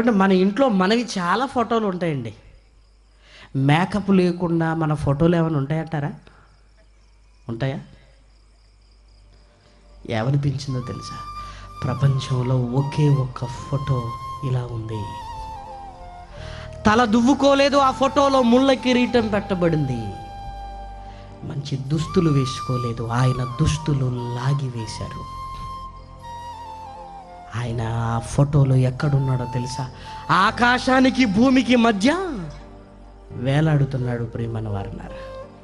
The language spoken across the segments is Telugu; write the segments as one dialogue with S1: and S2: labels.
S1: ఏమంటే మన ఇంట్లో మనవి చాలా ఫోటోలు ఉంటాయండి మేకప్ లేకుండా మన ఫోటోలు ఏమైనా ఉంటాయంటారా ఉంటాయా ఏమనిపించిందో తెలుసా ప్రపంచంలో ఒకే ఒక్క ఫోటో ఇలా ఉంది తల దువ్వుకోలేదు ఆ ఫోటోలో ముళ్ళ కిరీటం పెట్టబడింది మంచి దుస్తులు వేసుకోలేదు ఆయన దుస్తులు లాగి వేశారు ఆయన ఆ ఫోటోలో ఎక్కడున్నాడో తెలుసా ఆకాశానికి భూమికి మధ్య వేలాడుతున్నాడు ప్రేమన వారినారా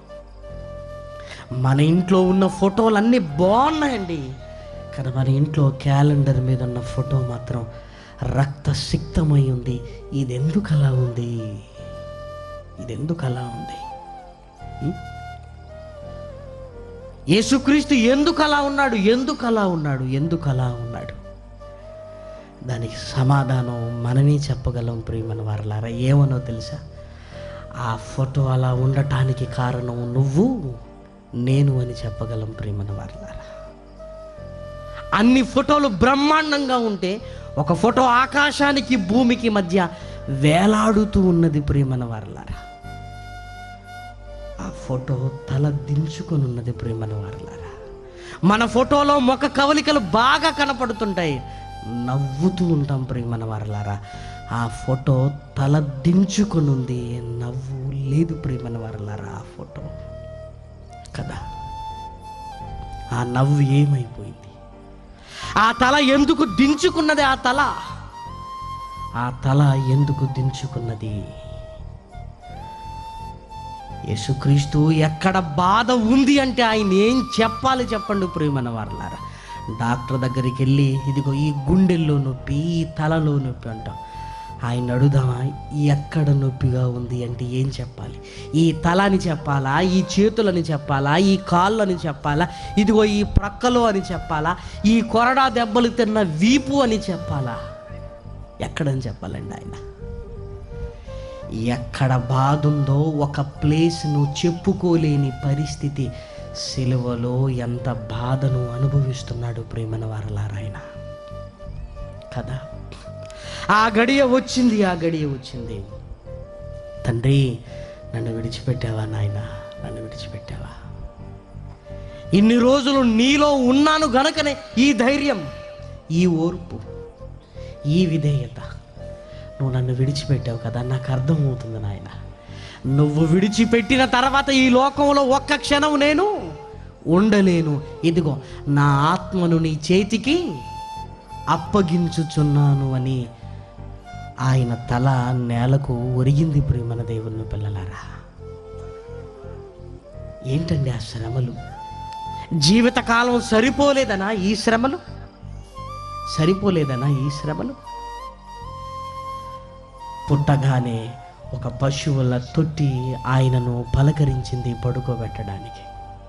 S1: మన ఇంట్లో ఉన్న ఫోటోలు అన్నీ బాగున్నాయండి కానీ మన ఇంట్లో క్యాలెండర్ మీద ఉన్న ఫోటో మాత్రం రక్తసిక్తమై ఉంది ఇది ఎందుకు అలా ఉంది ఇది ఎందుకు అలా ఉంది ఉం? యేసుక్రీస్తు ఎందుకు అలా ఉన్నాడు ఎందుకు అలా ఉన్నాడు ఎందుకు అలా ఉన్నాడు దానికి సమాధానం మనమే చెప్పగలం ప్రియమని వారలారా ఏమనో తెలుసా ఆ ఫోటో అలా ఉండటానికి కారణం నువ్వు నేను అని చెప్పగలం ప్రియమని వారలారా అన్ని ఫోటోలు బ్రహ్మాండంగా ఉంటే ఒక ఫోటో ఆకాశానికి భూమికి మధ్య వేలాడుతూ ఉన్నది ప్రియమన వారలారా ఆ ఫోటో తల దించుకొని ఉన్నది ప్రేమన వారలారా మన ఫోటోలో ముఖ కవలికలు బాగా కనపడుతుంటాయి నవ్వుతూ ఉంటాం ప్రేమన వారలారా ఆ ఫోటో తల దించుకొని ఉంది నవ్వు లేదు ప్రేమన వారలారా ఆ ఫోటో కదా ఆ నవ్వు ఏమైపోయింది ఆ తల ఎందుకు దించుకున్నది ఆ తల ఆ తల ఎందుకు దించుకున్నది యేసుక్రీస్తు ఎక్కడ బాధ ఉంది అంటే ఆయన ఏం చెప్పాలి చెప్పండి ప్రియమన్న వారలారా డాక్టర్ దగ్గరికి వెళ్ళి ఇదిగో ఈ గుండెల్లో నొప్పి ఈ తలలో నొప్పి అంటాం ఆయన అడుగుదామా ఎక్కడ నొప్పిగా ఉంది అంటే ఏం చెప్పాలి ఈ తల అని చెప్పాలా ఈ చేతులని చెప్పాలా ఈ కాళ్ళని చెప్పాలా ఇదిగో ఈ ప్రక్కలో అని చెప్పాలా ఈ కొరడా దెబ్బలు తిన్న వీపు అని చెప్పాలా ఎక్కడని చెప్పాలండి ఆయన ఎక్కడ బాధ ఉందో ఒక ప్లేస్ను చెప్పుకోలేని పరిస్థితి సిలువలో ఎంత బాధను అనుభవిస్తున్నాడు ప్రేమన వారలారాయన కదా ఆ గడియ వచ్చింది ఆ గడియ వచ్చింది తండ్రి నన్ను విడిచిపెట్టావా నాయన నన్ను విడిచిపెట్టావా ఇన్ని రోజులు నీలో ఉన్నాను గనకనే ఈ ధైర్యం ఈ ఓర్పు ఈ విధేయత నువ్వు నన్ను విడిచిపెట్టావు కదా నాకు అర్థమవుతుంది నాయన నువ్వు విడిచిపెట్టిన తర్వాత ఈ లోకంలో ఒక్క క్షణం నేను ఉండలేను ఇదిగో నా ఆత్మను నీ చేతికి అప్పగించుచున్నాను అని ఆయన తల నేలకు ఒరిగింది ప్రేమన దేవుని పిల్లలారా ఏంటండి ఆ శ్రమలు జీవితకాలం సరిపోలేదనా ఈ శ్రమలు సరిపోలేదనా ఈ శ్రమలు పుట్టగానే ఒక పశువుల తొట్టి ఆయనను పలకరించింది పడుకోబెట్టడానికి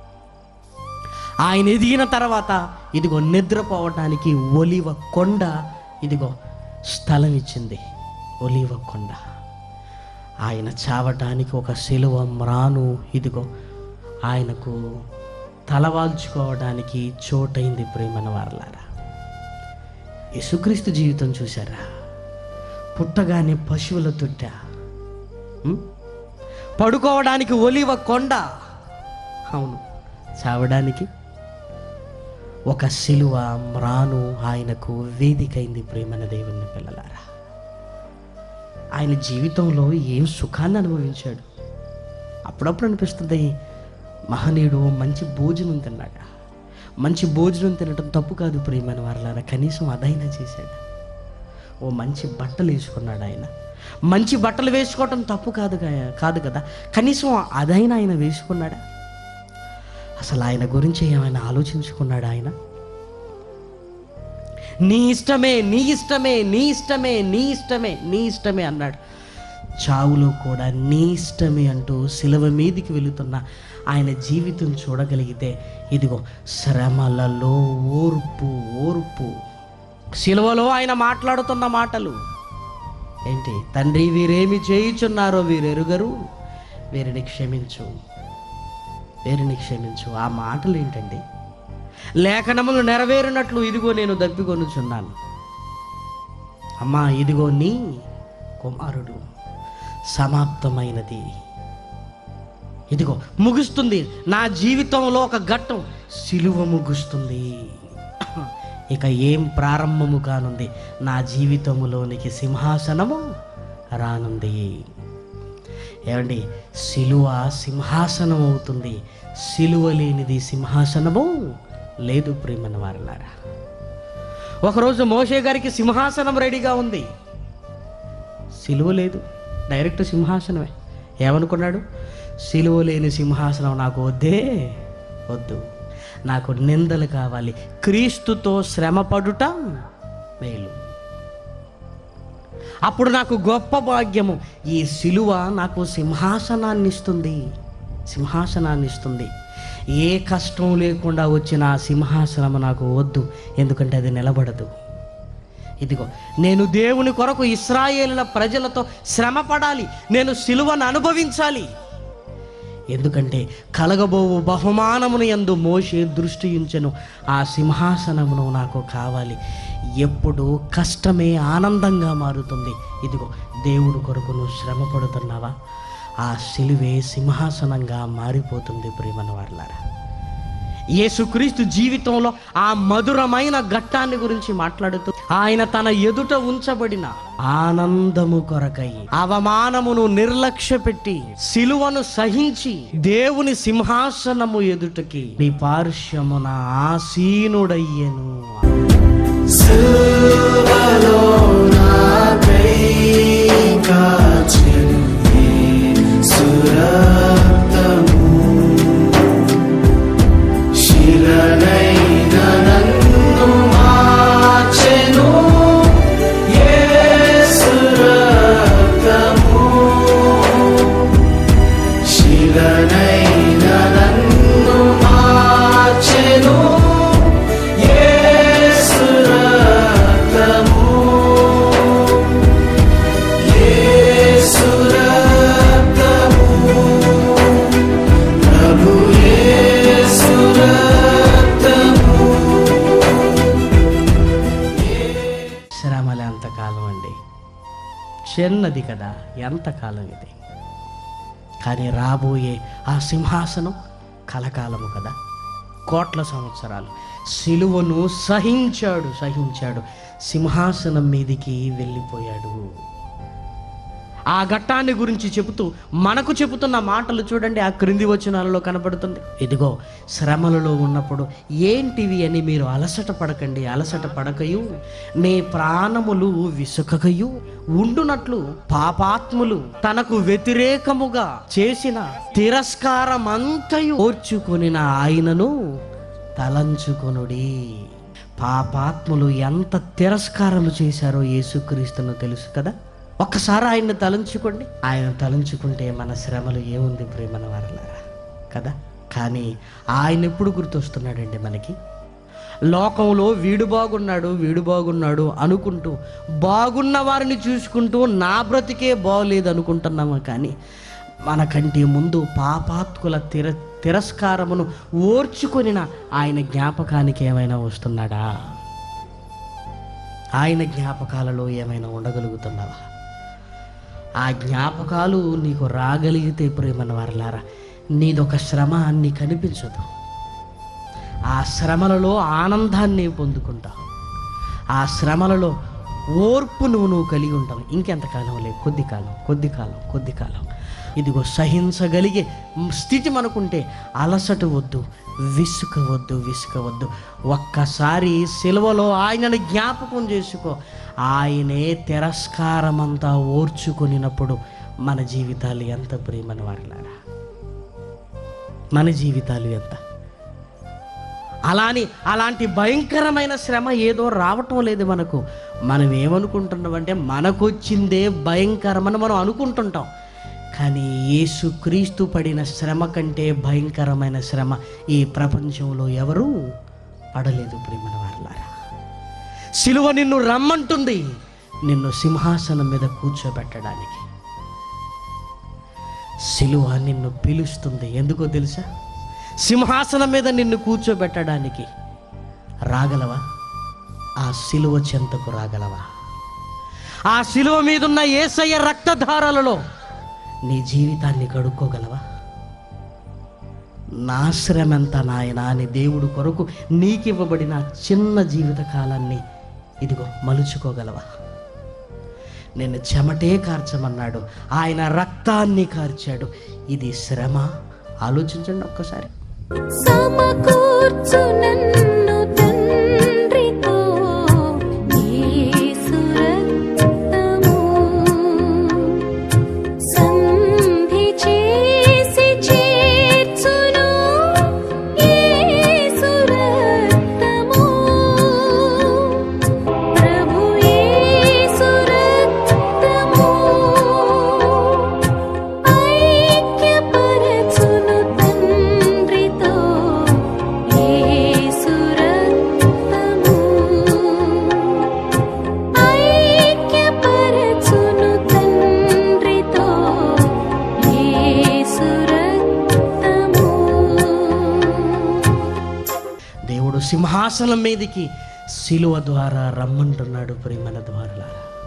S1: ఆయన ఎదిగిన తర్వాత ఇదిగో నిద్రపోవటానికి ఒలివ కొండ ఇదిగో స్థలం ఇచ్చింది ఒలివ కొండ ఆయన చావటానికి ఒక శిలువ మ్రాను ఇదిగో ఆయనకు తలవాల్చుకోవడానికి చోటైంది ప్రేమన వారలారా యేసుక్రీస్తు జీవితం చూసారా పుట్టగానే పశువుల తొట్ట ఉం? పడుకోవడానికి ఒలివ కొండ అవును చావడానికి ఒక శిలువ మ్రాను ఆయనకు వేదికైంది ప్రేమన దేవుని పిల్లలారా ఆయన జీవితంలో ఏం సుఖాన్ని అనుభవించాడు అప్పుడప్పుడు అనిపిస్తుంది మహనీయుడు మంచి భోజనం తిన్నాడా మంచి భోజనం తినడం తప్పు కాదు ప్రేమని వారలారా కనీసం అదైనా చేశాడు ఓ మంచి బట్టలు వేసుకున్నాడు ఆయన మంచి బట్టలు వేసుకోవటం తప్పు కాదు గా- కాదు కదా కనీసం అదైనా ఆయన వేసుకున్నాడా అసలు ఆయన గురించి ఏమైనా ఆలోచించుకున్నాడా ఆయన నీ ఇష్టమే నీ ఇష్టమే నీ ఇష్టమే నీ ఇష్టమే నీ ఇష్టమే అన్నాడు చావులో కూడా నీ ఇష్టమే అంటూ శిలవ మీదికి వెళుతున్న ఆయన జీవితం చూడగలిగితే ఇదిగో శ్రమలలో ఓర్పు ఓర్పు శిలువలో ఆయన మాట్లాడుతున్న మాటలు ఏంటి తండ్రి వీరేమి చేయుచున్నారో వీరెరుగరు వీరిని క్షమించు వీరిని క్షమించు ఆ మాటలు ఏంటండి లేఖనములు నెరవేరినట్లు ఇదిగో నేను దప్పికొనుచున్నాను అమ్మా ఇదిగో నీ కుమారుడు సమాప్తమైనది ఇదిగో ముగుస్తుంది నా జీవితంలో ఒక ఘట్టం సిలువ ముగుస్తుంది ఇక ఏం ప్రారంభము కానుంది నా జీవితంలోనికి సింహాసనము రానుంది ఏమండి సిలువ సింహాసనం అవుతుంది సిలువ లేనిది సింహాసనము లేదు ప్రేమన వారలారా ఒకరోజు మోషే గారికి సింహాసనం రెడీగా ఉంది సిలువ లేదు డైరెక్ట్ సింహాసనమే ఏమనుకున్నాడు సిలువ లేని సింహాసనం నాకు వద్దే వద్దు నాకు నిందలు కావాలి క్రీస్తుతో శ్రమపడుట మేలు అప్పుడు నాకు గొప్ప భాగ్యము ఈ సిలువ నాకు సింహాసనాన్ని ఇస్తుంది సింహాసనాన్ని ఇస్తుంది ఏ కష్టం లేకుండా వచ్చిన ఆ సింహాసనము నాకు వద్దు ఎందుకంటే అది నిలబడదు ఇదిగో నేను దేవుని కొరకు ఇస్రాయేలుల ప్రజలతో శ్రమ పడాలి నేను సిలువను అనుభవించాలి ఎందుకంటే కలగబోవు బహుమానమును ఎందు మోసే దృష్టి ఉంచెను ఆ సింహాసనమును నాకు కావాలి ఎప్పుడు కష్టమే ఆనందంగా మారుతుంది ఇదిగో దేవుడు కొరకు నువ్వు శ్రమ పడుతున్నావా ఆ సిలువే సింహాసనంగా మారిపోతుంది ప్రేమన వారలారా యేసుక్రీస్తు జీవితంలో ఆ మధురమైన ఘట్టాన్ని గురించి మాట్లాడుతూ ఆయన తన ఎదుట ఉంచబడిన ఆనందము కొరకై అవమానమును నిర్లక్ష్య పెట్టి సిలువను సహించి దేవుని సింహాసనము ఎదుటకి నీ పార్శ్వమున ఆసీనుడయ్యను శ్రమలే అంతకాలం అండి చిన్నది కదా ఎంతకాలం ఇది కానీ రాబోయే ఆ సింహాసనం కలకాలము కదా కోట్ల సంవత్సరాలు సిలువను సహించాడు సహించాడు సింహాసనం మీదికి వెళ్ళిపోయాడు ఆ ఘట్టాన్ని గురించి చెబుతూ మనకు చెబుతున్న మాటలు చూడండి ఆ క్రింది వచనాలలో కనపడుతుంది ఇదిగో శ్రమలలో ఉన్నప్పుడు ఏంటివి అని మీరు అలసట పడకండి అలసట పడకయు మీ ప్రాణములు విసుకకయు ఉండునట్లు పాపాత్ములు తనకు వ్యతిరేకముగా చేసిన తిరస్కారమంతయు ఓర్చుకొనిన ఆయనను తలంచుకొనుడి పాపాత్ములు ఎంత తిరస్కారము చేశారో యేసుక్రీస్తును తెలుసు కదా ఒక్కసారి ఆయన్ని తలంచుకోండి ఆయన తలంచుకుంటే మన శ్రమలు ఏముంది ప్రేమన వారలారా కదా కానీ ఆయన ఎప్పుడు గుర్తొస్తున్నాడండి మనకి లోకంలో వీడు బాగున్నాడు వీడు బాగున్నాడు అనుకుంటూ బాగున్న వారిని చూసుకుంటూ నా బ్రతికే బాగలేదు అనుకుంటున్నాము కానీ మనకంటే ముందు పాపాత్కుల తిర తిరస్కారమును ఓర్చుకొనిన ఆయన జ్ఞాపకానికి ఏమైనా వస్తున్నాడా ఆయన జ్ఞాపకాలలో ఏమైనా ఉండగలుగుతున్నావా ఆ జ్ఞాపకాలు నీకు రాగలిగితే ప్రేమన వారలారా నీదొక శ్రమ నీకు అనిపించదు ఆ శ్రమలలో ఆనందాన్ని పొందుకుంటావు ఆ శ్రమలలో ఓర్పు నువ్వు నువ్వు కలిగి ఉంటావు ఇంకెంతకాలం లే కొద్ది కాలం కొద్ది కాలం కొద్ది కాలం ఇదిగో సహించగలిగే స్థితి మనకుంటే అలసట వద్దు విసుక వద్దు విసుక వద్దు ఒక్కసారి సిలువలో ఆయనను జ్ఞాపకం చేసుకో ఆయనే తిరస్కారమంతా ఓర్చుకొనినప్పుడు మన జీవితాలు ఎంత ప్రేమని వారిలారా మన జీవితాలు ఎంత అలాని అలాంటి భయంకరమైన శ్రమ ఏదో రావటం లేదు మనకు మనం ఏమనుకుంటున్నామంటే మనకొచ్చిందే భయంకరమని మనం అనుకుంటుంటాం కానీ యేసుక్రీస్తు పడిన శ్రమ కంటే భయంకరమైన శ్రమ ఈ ప్రపంచంలో ఎవరూ పడలేదు ప్రేమన వారలారా సిలువ నిన్ను రమ్మంటుంది నిన్ను సింహాసనం మీద కూర్చోబెట్టడానికి సిలువ నిన్ను పిలుస్తుంది ఎందుకో తెలుసా సింహాసనం మీద నిన్ను కూర్చోబెట్టడానికి రాగలవా ఆ సిలువ చెంతకు రాగలవా ఆ శిలువ మీదున్న ఏసయ్య రక్తధారలలో నీ జీవితాన్ని కడుక్కోగలవా నా శ్రమెంత నాయన అని దేవుడు కొరకు నీకివ్వబడిన చిన్న జీవిత కాలాన్ని ఇదిగో మలుచుకోగలవా నేను చెమటే కార్చమన్నాడు ఆయన రక్తాన్ని కార్చాడు ఇది శ్రమ ఆలోచించండి ఒక్కసారి
S2: సమకూర్చు నన్ను తండ్రితో యేసు రక్తము సంధి చేసి చేర్చును యేసు రక్తము ప్రభు యేసు రక్తము ఐక్యపరచును తండ్రితో యేసు రక్తము ఐక్యపరచును తండ్రితో యేసు రక్తము
S1: దేవుడు సింహాసనం మీదికి శిలువ ద్వారా రమ్మంటున్నాడు ప్రేమల ద్వారా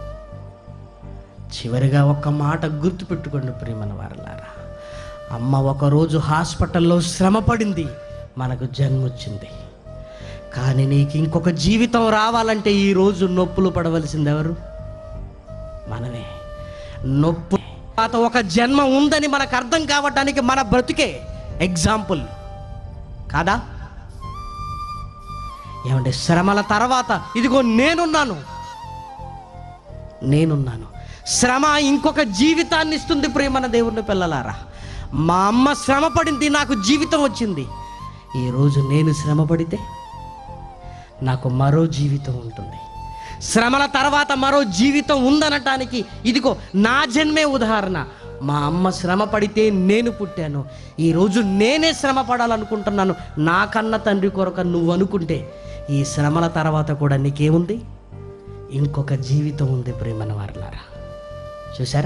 S1: చివరిగా ఒక్క మాట గుర్తుపెట్టుకోండి ప్రేమల వారలారా అమ్మ ఒకరోజు హాస్పిటల్లో శ్రమ పడింది మనకు జన్మొచ్చింది కానీ నీకు ఇంకొక జీవితం రావాలంటే ఈ రోజు నొప్పులు పడవలసింది ఎవరు మనమే నొప్పు తర్వాత ఒక జన్మ ఉందని మనకు అర్థం కావటానికి మన బ్రతుకే ఎగ్జాంపుల్ కాదా ఏమంటే శ్రమల తర్వాత ఇదిగో నేనున్నాను నేనున్నాను శ్రమ ఇంకొక జీవితాన్ని ఇస్తుంది ప్రేమన దేవుని పిల్లలారా మా అమ్మ శ్రమ పడింది నాకు జీవితం వచ్చింది ఈరోజు నేను శ్రమ పడితే నాకు మరో జీవితం ఉంటుంది శ్రమల తర్వాత మరో జీవితం ఉందనటానికి ఇదిగో నా జన్మే ఉదాహరణ మా అమ్మ శ్రమ పడితే నేను పుట్టాను ఈరోజు నేనే శ్రమ పడాలనుకుంటున్నాను నాకన్న తండ్రి కొరక నువ్వు అనుకుంటే ఈ శ్రమల తర్వాత కూడా నీకేముంది ఇంకొక జీవితం ఉంది ప్రేమన వారలారా చూసారా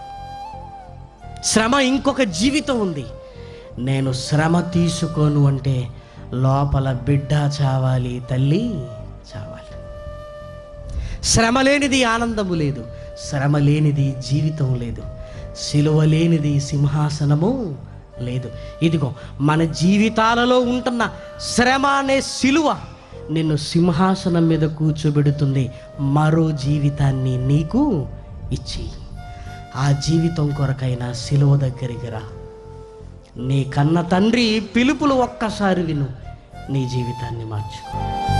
S1: శ్రమ ఇంకొక జీవితం ఉంది నేను శ్రమ తీసుకోను అంటే లోపల బిడ్డ చావాలి తల్లి చావాలి శ్రమ లేనిది ఆనందము లేదు శ్రమ లేనిది జీవితం లేదు సిలువ లేనిది సింహాసనము లేదు ఇదిగో మన జీవితాలలో ఉంటున్న శ్రమ అనే సిలువ నిన్ను సింహాసనం మీద కూర్చోబెడుతుంది మరో జీవితాన్ని నీకు ఇచ్చి ఆ జీవితం కొరకైనా సిలువ దగ్గరికి రా నీ కన్న తండ్రి పిలుపులు ఒక్కసారి విను నీ జీవితాన్ని మార్చుకో